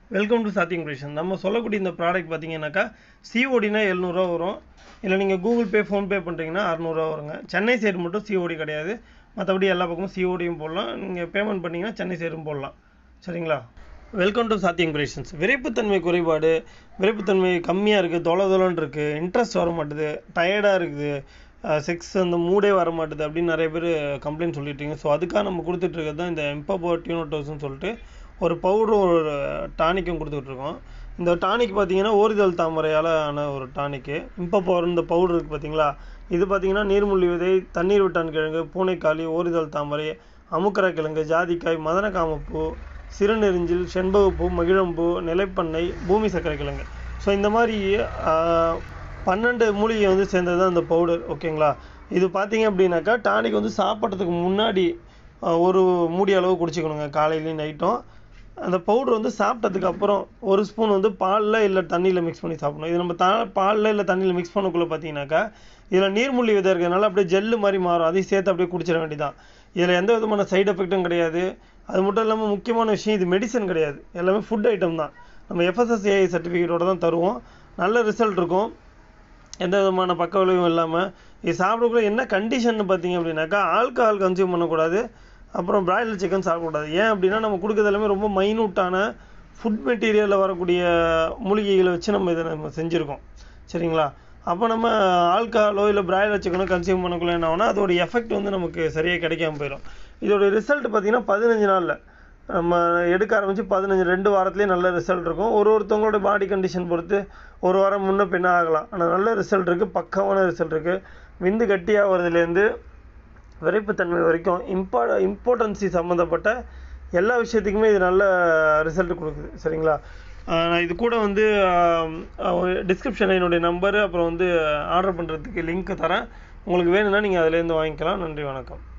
welcome to சாத்தியம் creation நம்ம சொல்லக்கூடிய இந்த ப்ராடக்ட் பார்த்தீங்கன்னாக்கா சிஓடினா எழுநூறுவா வரும் இல்லை நீங்கள் கூகுள் பே ஃபோன்பே பண்ணுறீங்கன்னா அறநூறுவா வருங்க சென்னை சைடு மட்டும் சிஓடி கிடையாது மற்றபடி எல்லா பக்கமும் சிஓடியும் போடலாம் நீங்கள் பேமெண்ட் பண்ணிங்கன்னா சென்னை சைடும் போடலாம் சரிங்களா வெல்கம் டு சாத்தியம் கிரியேஷன்ஸ் விரைப்புத்தன்மை குறைபாடு விரைப்புத்தன்மை கம்மியாக இருக்குது தொலை தொலைன்னு இருக்குது இன்ட்ரெஸ்ட் வர மாட்டுது டயர்டாக இருக்குது செக்ஸ் அந்த மூடே வர மாட்டுது அப்படின்னு நிறைய பேர் கம்ப்ளைண்ட் சொல்லிட்டீங்க ஸோ அதுக்காக நம்ம கொடுத்துட்ருக்கிறது தான் இந்த எம்பபோ டியூனோட்டோஸ்னு சொல்லிட்டு ஒரு பவுடரும் ஒரு டானிக்கும் கொடுத்துட்ருக்கோம் இந்த டானிக் பார்த்தீங்கன்னா ஓரிதழ் தாமரையால் ஆன ஒரு டானிக்கு இம்பப்போர் இந்த பவுடர் இருக்குது பார்த்தீங்களா இது பார்த்தீங்கன்னா நீர்முள்ளி விதை தண்ணீர் விட்டான் கிழங்கு பூனைக்காளி ஓரிதழ் தாமரை அமுக்கர கிழங்கு ஜாதிக்காய் மதனகாமப்பூ சிறுநெறிஞ்சில் செண்பகப்பூ மகிழம்பூ நிலைப்பண்ணை பூமி சர்க்கரை கிழங்கு ஸோ இந்த மாதிரி ஆஹ், பன்னெண்டு மூலிகை வந்து சேர்ந்தது தான் இந்த பவுடர் ஓகேங்களா இது பார்த்தீங்க அப்படின்னாக்கா டானிக் வந்து சாப்பிட்றதுக்கு முன்னாடி ஆஹ், ஒரு மூடி அளவு குடிச்சிக்கணுங்க காலையிலையும் நைட்டும் அந்த பவுடர் வந்து சாப்பிட்டதுக்கு அப்புறம் ஒரு ஸ்பூன் வந்து பாலில் இல்லை தண்ணியில் மிக்ஸ் பண்ணி சாப்பிடணும் இது நம்ம த பாலில் இல்லை தண்ணியில் மிக்ஸ் பண்ணக்குள்ளே பார்த்தீங்கன்னாக்கா இதில் நீர்முள்ளி விதை இருக்கிறதுனால அப்படியே ஜெல்லு மாதிரி மாறும் அதையும் சேர்த்து அப்படியே குடிச்சிட வேண்டியதான் இதில் எந்த விதமான சைடு எஃபெக்ட்டும் கிடையாது அது மட்டும் இல்லாமல் முக்கியமான விஷயம் இது மெடிசன் கிடையாது எல்லாமே ஃபுட் ஐட்டம் தான் நம்ம எஃப்எஸ்எஸ்ஏ சர்டிஃபிகேட்டோட தான் தருவோம் நல்ல ரிசல்ட் இருக்கும் எந்த விதமான பக்க விளைவும் இல்லாமல் இது சாப்பிடக்குள்ள என்ன கண்டிஷன் பார்த்தீங்க அப்படின்னாக்கா ஆல்கஹால் கன்சியூம் பண்ணக்கூடாது அப்புறம் பிராய்லர் சிக்கன் சாப்பிடக்கூடாது ஏன் அப்படின்னா நம்ம கொடுக்குறது எல்லாமே ரொம்ப மைனூட்டான ஃபுட் மெட்டீரியலில் வரக்கூடிய மூலிகைகளை வச்சு நம்ம இதை நம்ம செஞ்சுருக்கோம் சரிங்களா அப்போ நம்ம ஆல்கஹாலோ இல்லை பிராய்லர் சிக்கனோ கன்சியூம் பண்ணக்குள்ள என்ன ஆகும்னா அதோட எஃபெக்ட் வந்து நமக்கு சரியாக கிடைக்காம போயிடும் இதோட ரிசல்ட் பார்த்தீங்கன்னா பதினஞ்சு நாளில் நம்ம எடுக்க ஆரம்பித்து பதினஞ்சு ரெண்டு வாரத்துலேயே நல்ல ரிசல்ட் இருக்கும் ஒரு ஒருத்தவங்களோட பாடி கண்டிஷன் பொறுத்து ஒரு வாரம் முன்ன பின்ன ஆகலாம் ஆனால் நல்ல ரிசல்ட் இருக்குது பக்காவான ரிசல்ட் இருக்குது விந்து கட்டியாக வரதுலேருந்து விரைப்புத்தன்மை வரைக்கும் இம்பா இம்பார்ட்டன்சி சம்மந்தப்பட்ட எல்லா விஷயத்துக்குமே இது நல்ல ரிசல்ட் கொடுக்குது சரிங்களா ஆஹ் நான் இது கூட வந்து டிஸ்கிரிப்ஷனில் என்னுடைய நம்பரு அப்புறம் வந்து ஆர்டர் பண்ணுறதுக்கு லிங்க் தரேன் உங்களுக்கு வேணும்னா நீங்கள் அதுலேருந்து வாங்கிக்கலாம் நன்றி வணக்கம்